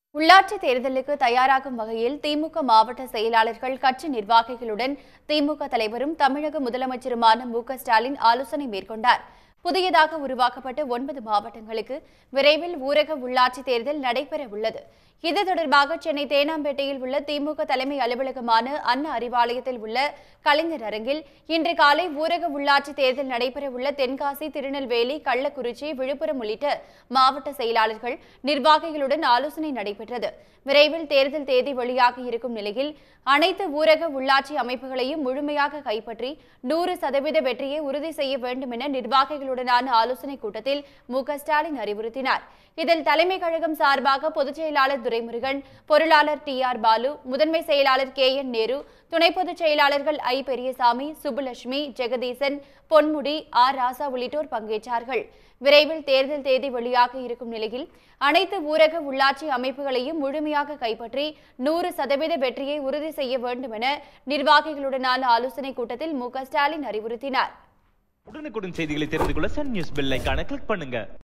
உள்ளாட்சி தேர்தலுக்கு தயாராகும் வகையில் திமுக மாவட்ட செயலாளர்கள் கட்சி நிர்வாகிகளுடன் திமுக தலைவரும் தமிழக முதலமைச்சருமான மு க ஸ்டாலின் ஆலோசனை மேற்கொண்டார் புதியதாக உருவாக்கப்பட்ட ஒன்பது மாவட்டங்களுக்கு விரைவில் ஊரக உள்ளாட்சி தேர்தல் நடைபெற உள்ளது இது தொடர்பாக சென்னை தேனாம்பேட்டையில் உள்ள திமுக தலைமை அலுவலகமான அண்ணா அறிவாலயத்தில் உள்ள கலைஞர் அரங்கில் இன்று காலை ஊரக உள்ளாட்சி தேர்தல் நடைபெற உள்ள தென்காசி திருநெல்வேலி கள்ளக்குறிச்சி விழுப்புரம் உள்ளிட்ட மாவட்ட செயலாளர்கள் நிர்வாகிகளுடன் ஆலோசனை நடைபெற்றது விரைவில் தேர்தல் தேதி வெளியாக இருக்கும் நிலையில் அனைத்து ஊரக உள்ளாட்சி அமைப்புகளையும் முழுமையாக கைப்பற்றி நூறு சதவீத வெற்றியை உறுதி செய்ய வேண்டும் என நிர்வாகிகளுடனான ஆலோசனைக் கூட்டத்தில் மு க ஸ்டாலின் அறிவுறுத்தினார் இதில் தலைமை கழகம் சார்பாக பொதுச் செயலாளர் துரைமுருகன் பொருளாளர் டி ஆர் பாலு முதன்மை செயலாளர் கே என் நேரு துணை பொதுச் செயலாளர்கள் ஐ பெரியசாமி சுப்புலட்சுமி ஜெகதீசன் பொன்முடி ஆர் ராசா உள்ளிட்டோர் பங்கேற்றார்கள் விரைவில் தேர்தல் தேதி வெளியாக இருக்கும் நிலையில் அனைத்து ஊரக உள்ளாட்சி அமைப்புகளையும் முழுமையாக கைப்பற்றி நூறு சதவீத வெற்றியை உறுதி செய்ய வேண்டும் என நிர்வாகிகளுடனான ஆலோசனைக் கூட்டத்தில் மு க ஸ்டாலின் அறிவுறுத்தினார் உடனுக்குடன் செய்திகளை தெரிந்து கொள்ள சன் நியூஸ் பெல் ஐகானை கிளிக் பண்ணுங்க